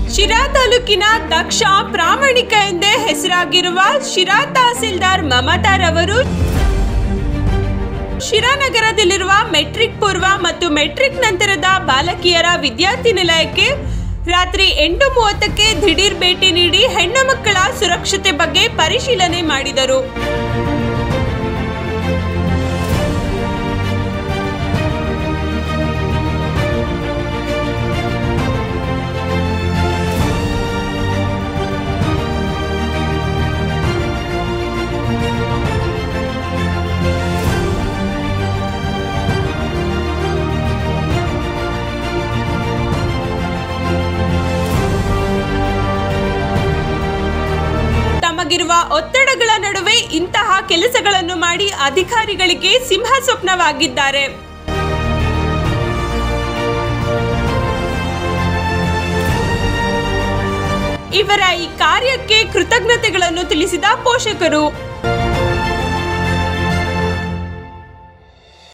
ಶಿರಾ ತಾಲೂಕಿನ ದಕ್ಷ ಪ್ರಾಮಾಣಿಕ ಎಂದೇ ಹೆಸರಾಗಿರುವ ಶಿರಾ ತಹಸೀಲ್ದಾರ್ ಮಮತಾರವರು ಶಿರಾನಗರದಲ್ಲಿರುವ ಮೆಟ್ರಿಕ್ ಪೂರ್ವ ಮತ್ತು ಮೆಟ್ರಿಕ್ ನಂತರದ ಬಾಲಕಿಯರ ವಿದ್ಯಾರ್ಥಿ ನಿಲಯಕ್ಕೆ ರಾತ್ರಿ ಎಂಟು ಮೂವತ್ತಕ್ಕೆ ದಿಢೀರ್ ಭೇಟಿ ನೀಡಿ ಹೆಣ್ಣು ಮಕ್ಕಳ ಸುರಕ್ಷತೆ ಬಗ್ಗೆ ಪರಿಶೀಲನೆ ಮಾಡಿದರು ತಮಗಿರುವ ಒತ್ತಡಗಳ ನಡುವೆ ಇಂತಹ ಕೆಲಸಗಳನ್ನು ಮಾಡಿ ಅಧಿಕಾರಿಗಳಿಗೆ ಸಿಂಹ ಸ್ವಪ್ನವಾಗಿದ್ದಾರೆ ಇವರ ಈ ಕಾರ್ಯಕ್ಕೆ ಕೃತಜ್ಞತೆಗಳನ್ನು ತಿಳಿಸಿದ ಪೋಷಕರು